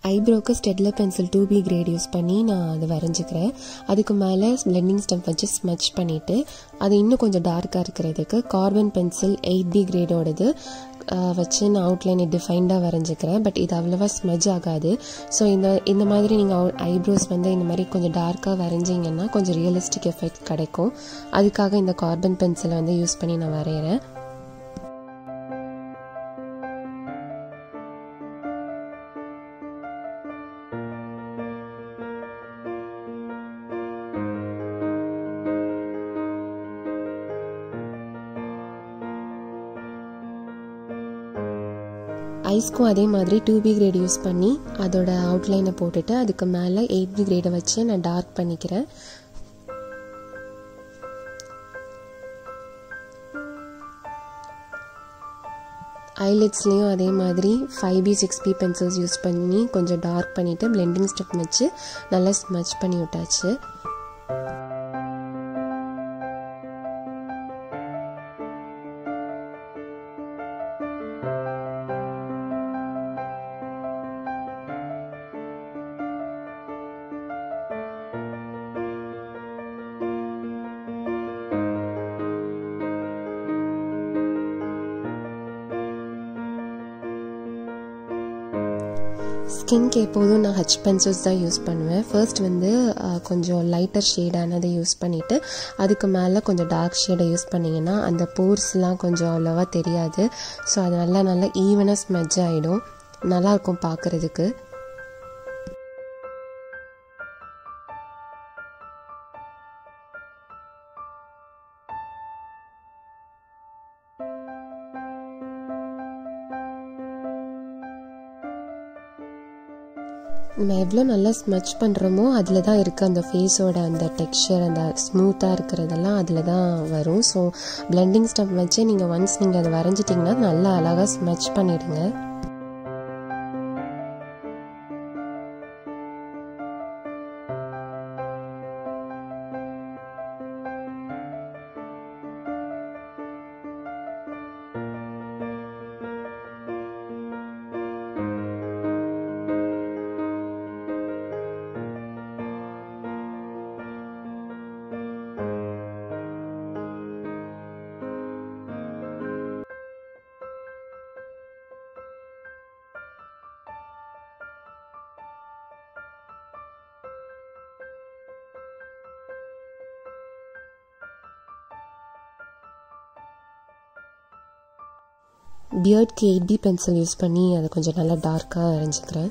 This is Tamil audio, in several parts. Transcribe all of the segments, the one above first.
ஐப்ரோக்கு Staedtler pencil two B grade use பண்ணி நான் அதை வரைஞ்சிக்கிறேன் அதுக்கு மேலே பிளெண்டிங் ஸ்டம்ப் வச்சு ஸ்மச் பண்ணிவிட்டு அது இன்னும் கொஞ்சம் டார்க்காக இருக்கிறதுக்கு கார்பன் பென்சில் எயிட் பி கிரேடோடது வச்சு நான் அவுட்லைனை டிஃபைன்டாக வரைஞ்சிக்கிறேன் பட் இது அவ்வளோவா ஸ்மெஜ் ஆகாது ஸோ இந்த இந்த மாதிரி நீங்கள் ஐப்ரோஸ் வந்து இந்த மாதிரி கொஞ்சம் டார்க்காக வரைஞ்சிங்கன்னா கொஞ்சம் ரியலிஸ்டிக் எஃபெக்ட் கிடைக்கும் அதுக்காக இந்த கார்பன் பென்சிலை வந்து யூஸ் பண்ணி நான் வரைகிறேன் ஐஸ்க்கும் அதே மாதிரி டூ பி கிரேட் யூஸ் பண்ணி அதோட அவுட்லைனை போட்டுட்டு அதுக்கு மேலே எயிட் பி கிரேடை வச்சு நான் டார்க் பண்ணிக்கிறேன் ஐலிட்ஸ்லேயும் அதே மாதிரி five B six B pencils use பண்ணி கொஞ்சம் டார்க் பண்ணிவிட்டு பிளெண்டிங் ஸ்டெப் வச்சு நல்லா ஸ்மச் பண்ணி விட்டாச்சு ஸ்கின்க்கு எப்போதும் நான் ஹச் பென்சில்ஸ் தான் யூஸ் பண்ணுவேன் ஃபர்ஸ்ட் வந்து கொஞ்சம் லைட்டர் ஷேடானதை யூஸ் பண்ணிவிட்டு அதுக்கு மேலே கொஞ்சம் டார்க் ஷேடை யூஸ் பண்ணிங்கன்னா அந்த போர்ஸ்லாம் கொஞ்சம் அவ்வளோவா தெரியாது ஸோ அது நல்லா நல்லா ஈவனாக ஸ்மெஜ் ஆகிடும் நல்லாயிருக்கும் பார்க்குறதுக்கு நம்ம எவ்வளோ நல்லா ஸ்மச் பண்ணுறோமோ அதில் தான் இருக்குது அந்த ஃபேஸோட அந்த டெக்ஸ்சர் அந்த ஸ்மூத்தாக இருக்கிறதெல்லாம் அதில் தான் வரும் ஸோ பிளெண்டிங் ஸ்டப் வச்சு நீங்கள் ஒன்ஸ் நீங்கள் அதை வரைஞ்சிட்டிங்கன்னா நல்லா அழகாக ஸ்மச் பண்ணிவிடுங்க பியர்ட்க்கு எயிட் பி பென்சில் யூஸ் பண்ணி அதை கொஞ்சம் நல்லா டார்க்காக வரைஞ்சிக்கிறேன்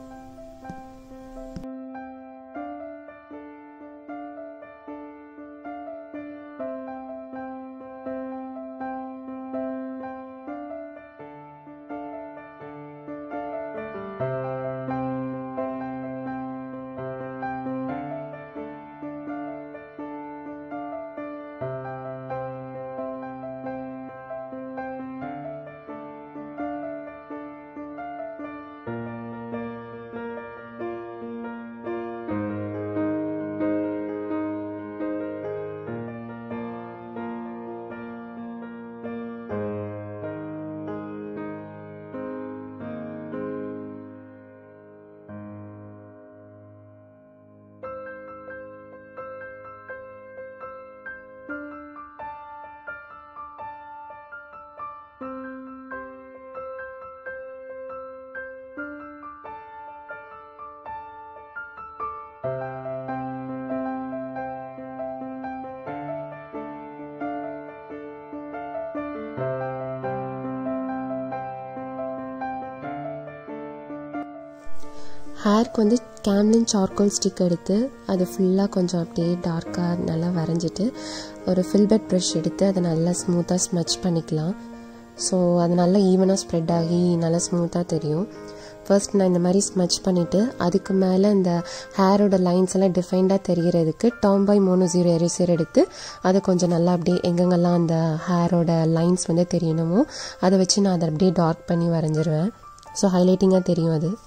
ஹேர்க்கு வந்து கேம்லின் சார்கோல் ஸ்டிக் எடுத்து அது ஃபுல்லாக கொஞ்சம் அப்படியே டார்க்காக நல்லா வரைஞ்சிட்டு ஒரு ஃபில்பெட் ப்ரஷ் எடுத்து அதை நல்லா ஸ்மூத்தாக ஸ்மச் பண்ணிக்கலாம் ஸோ அது நல்லா ஈவனாக ஸ்ப்ரெட் ஆகி நல்லா ஸ்மூத்தாக தெரியும் ஃபர்ஸ்ட் நான் இந்த மாதிரி ஸ்மச் பண்ணிவிட்டு அதுக்கு மேலே இந்த ஹேரோட லைன்ஸ் எல்லாம் டிஃபைன்டாக தெரிகிறதுக்கு Tombow mono zero eraser எடுத்து அதை கொஞ்சம் நல்லா அப்படியே எங்கெங்கெல்லாம் அந்த ஹேரோட லைன்ஸ் வந்து தெரியணுமோ அதை வச்சு நான் அதை அப்படியே டார்க் பண்ணி வரைஞ்சிருவேன் ஸோ ஹைலைட்டிங்காக தெரியும் அது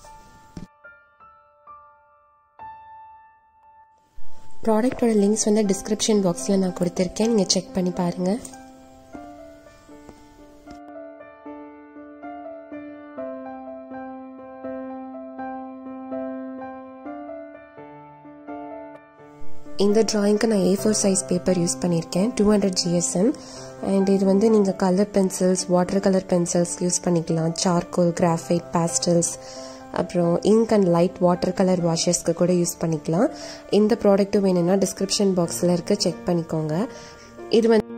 ப்ராடக்டோட லிங்க்ஸ் வந்து டிஸ்கிரிப்ஷன் பாக்ஸில் நான் கொடுத்துருக்கேன் நீங்கள் செக் பண்ணி பாருங்கள் இந்த ட்ராயிங்க்கு நான் A four size paper use பண்ணியிருக்கேன் டூ ஹண்ட்ரட் ஜிஎஸ்எம் அண்ட் இது வந்து நீங்கள் colour pencils water colour pencils use பண்ணிக்கலாம் சார்கோல் கிராஃபைட் பேஸ்டல்ஸ் அப்புறம் ink and light water colour வாஷஸ்க்கு கூட யூஸ் பண்ணிக்கலாம் இந்த ப்ராடக்ட்டும் வேணும்னா டிஸ்கிரிப்ஷன் பாக்ஸில் இருக்க செக் பண்ணிக்கோங்க இது வந்து